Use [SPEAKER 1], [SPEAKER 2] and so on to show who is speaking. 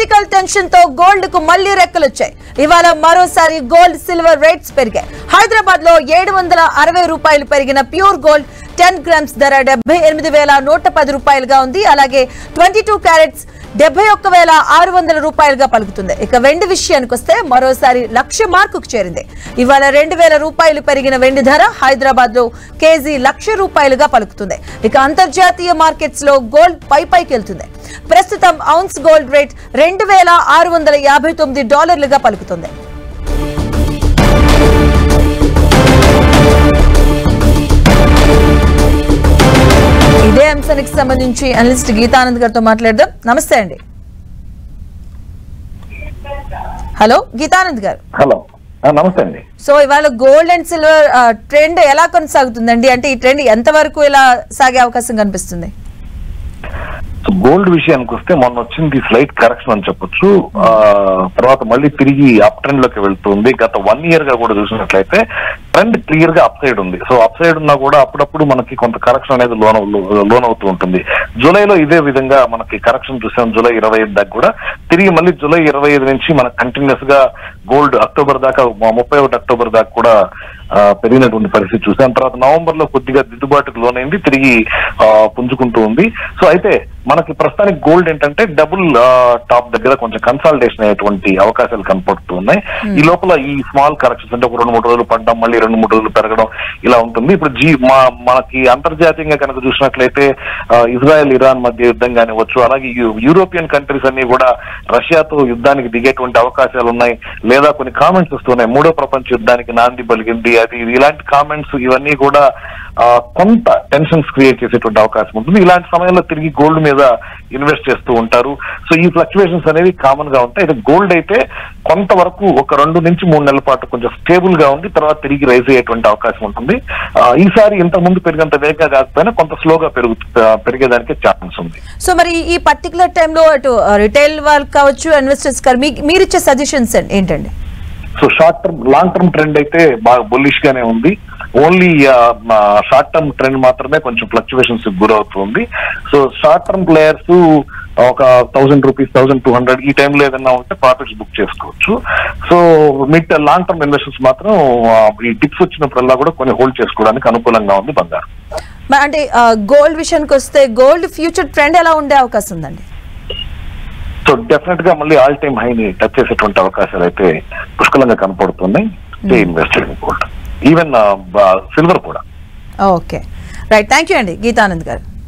[SPEAKER 1] political tension తో gold కు మళ్లీ రెక్కలొచ్చాయి ఇవాళ మరోసారి గోల్డ్ సిల్వర్ రేట్స్ పెరిగాయి హైదరాబాద్ లో ఏడు వందల అరవై రూపాయలు పెరిగిన ప్యూర్ గోల్డ్ టెన్ గ్రామ్స్ ధర డెబ్బై ఎనిమిది వేల నూట పది రూపాయలుగా ఉంది అలాగే ట్వంటీ టూ క్యారెట్స్ డెబ్బై ఒక్క వేల ఆరు వందల రూపాయలుగా పలుకుతుంది ఇక వెండి విషయానికి వస్తే మరోసారి లక్ష మార్కుకు చేరింది ఇవాళ రెండు వేల రూపాయలు పెరిగిన వెండి ధర హైదరాబాద్ లో కేజీ లక్ష రూపాయలుగా పలుకుతుంది ఇక అంతర్జాతీయ మార్కెట్స్ లో గోల్డ్ పై పైకి వెళ్తుంది ప్రస్తుతం ఔన్స్ గోల్డ్ రేట్ రెండు వేల ఆరు వందల యాభై తొమ్మిది డాలర్లుగా పలుకుతుంది ఇదే అంశానికి సంబంధించి అనలిస్ట్ గీతానంద్ గారితో మాట్లాడదాం నమస్తే అండి హలో గీతానంద్ గారు
[SPEAKER 2] హలో ఆ, నమస్తే అండి
[SPEAKER 1] సో ఇవాళ గోల్డ్ అండ్ సిల్వర్ ట్రెండ్ ఎలా కొనసాగుతుందండి అంటే ఈ ట్రెండ్ ఎంత వరకు ఇలా సాగే అవకాశం కనిపిస్తుంది
[SPEAKER 2] సో గోల్డ్ విషయానికి వస్తే మొన్న వచ్చింది స్లైట్ కరెక్షన్ అని చెప్పొచ్చు ఆ, తర్వాత మళ్ళీ తిరిగి అప్ ట్రెండ్ లోకి వెళ్తుంది గత వన్ ఇయర్ గా కూడా చూసినట్లయితే ట్రెండ్ క్లియర్ గా అప్ సైడ్ ఉంది సో అప్ సైడ్ ఉన్నా కూడా అప్పుడప్పుడు మనకి కొంత కరెక్షన్ అనేది లోన్ లోన్ అవుతూ ఉంటుంది జూలైలో ఇదే విధంగా మనకి కరెక్షన్ చూసాం జూలై ఇరవై ఐదు దాకా కూడా తిరిగి మళ్ళీ జూలై ఇరవై ఐదు నుంచి మనకు కంటిన్యూస్ గా గోల్డ్ అక్టోబర్ దాకా ముప్పై ఒకటి అక్టోబర్ దాకా కూడా ఆ, పెరిగినటువంటి పరిస్థితి చూసాం తర్వాత నవంబర్ లో కొద్దిగా దిద్దుబాటుకు లోనైంది తిరిగి ఆ, పుంజుకుంటూ ఉంది సో అయితే మనకి ప్రస్తుతానికి గోల్డ్ ఏంటంటే డబుల్ టాప్ దగ్గర కొంచెం కన్సాలిడేషన్ అయ్యేటువంటి అవకాశాలు కనపడుతూ ఉన్నాయి ఈ లోపల ఈ స్మాల్ కరెక్షన్స్ అంటే ఒక రెండు మూడు రోజులు పడ్డం మళ్ళీ రెండు మూడు రోజులు పెరగడం ఇలా ఉంటుంది ఇప్పుడు జీ మా మనకి అంతర్జాతీయంగా కనుక చూసినట్లయితే ఆ, ఇజ్రాయెల్ ఇరాన్ మధ్య యుద్ధం కానివ్వచ్చు అలాగే యు- యూరోపియన్ కంట్రీస్ అన్ని కూడా రష్యాతో యుద్ధానికి దిగేటువంటి అవకాశాలు ఉన్నాయి లేదా కొన్ని కామెంట్స్ వస్తున్నాయి మూడో ప్రపంచ యుద్ధానికి నాంది పలికింది అది ఇది ఇలాంటి కామెంట్స్ ఇవన్నీ కూడా ఆ, కొంత టెన్షన్స్ క్రియేట్ చేసేటువంటి అవకాశం ఉంటుంది ఇలాంటి సమయంలో తిరిగి గోల్డ్ మీద ఇన్వెస్ట్ చేస్తూ ఉంటారు సో ఈ ఫ్లక్చువేషన్స్ అనేవి కామన్ గా ఉంటాయి అయితే గోల్డ్ అయితే కొంతవరకు ఒక రెండు నుంచి మూడు నెలల పాటు కొంచెం స్టేబుల్ గా ఉంది తర్వాత తిరిగి రైజ్ అయ్యేటువంటి అవకాశం ఉంటుంది ఆ, ఈసారి ఇంత ముందు పెరిగినంత వేగంగా కాకపోయినా కొంత స్లోగా పెరుగు పెరిగేదానికి ఛాన్స్ ఉంది
[SPEAKER 1] సో మరి ఈ పర్టికులర్ టైంలో అటు రిటైల్ వాళ్ళు కావచ్చు ఇన్వెస్టర్స్ కావచ్చు మీ- మీరు ఇచ్చే సజెషన్స్ ఏంటండి
[SPEAKER 2] so short term long term trend అయితే బాగా బుల్లిష్ గానే ఉంది ఓన్లీ షార్ట్ టర్మ్ ట్రెండ్ మాత్రమే కొంచెం ఫ్లక్చువేషన్స్ గురవుతుంది సో షార్ట్ టర్మ్ ప్లేయర్స్ ఒక thousand rupees thousand two hundred ఈ టైంలో ఏదైనా ఉంటే ప్రాఫిట్స్ బుక్ చేసుకోవచ్చు so mid long term investors మాత్రం ఆ, ఈ టిప్స్ వచ్చినప్పుడల్లా కూడా కొన్ని హోల్డ్ చేసుకోవడానికి అనుకూలంగా ఉంది బంగారం
[SPEAKER 1] మరి అంటే గోల్డ్ విషయానికి వస్తే గోల్డ్ ఫ్యూచర్ ట్రెండ్ ఎలా ఉండే అవకాశం ఉందండి
[SPEAKER 2] సో డెఫినెట్ గా మళ్ళీ ఆల్ టైమ్ హైని టచ్ చేసేటువంటి అవకాశాలు అయితే పుష్కలంగా కనపడుతున్నాయి ఇన్వెస్టెడ్ గోల్డ్ ఈవెన్ సిల్వర్ కూడా
[SPEAKER 1] ఓకే రైట్ థ్యాంక్ యూ అండి గీతానంద్ గారు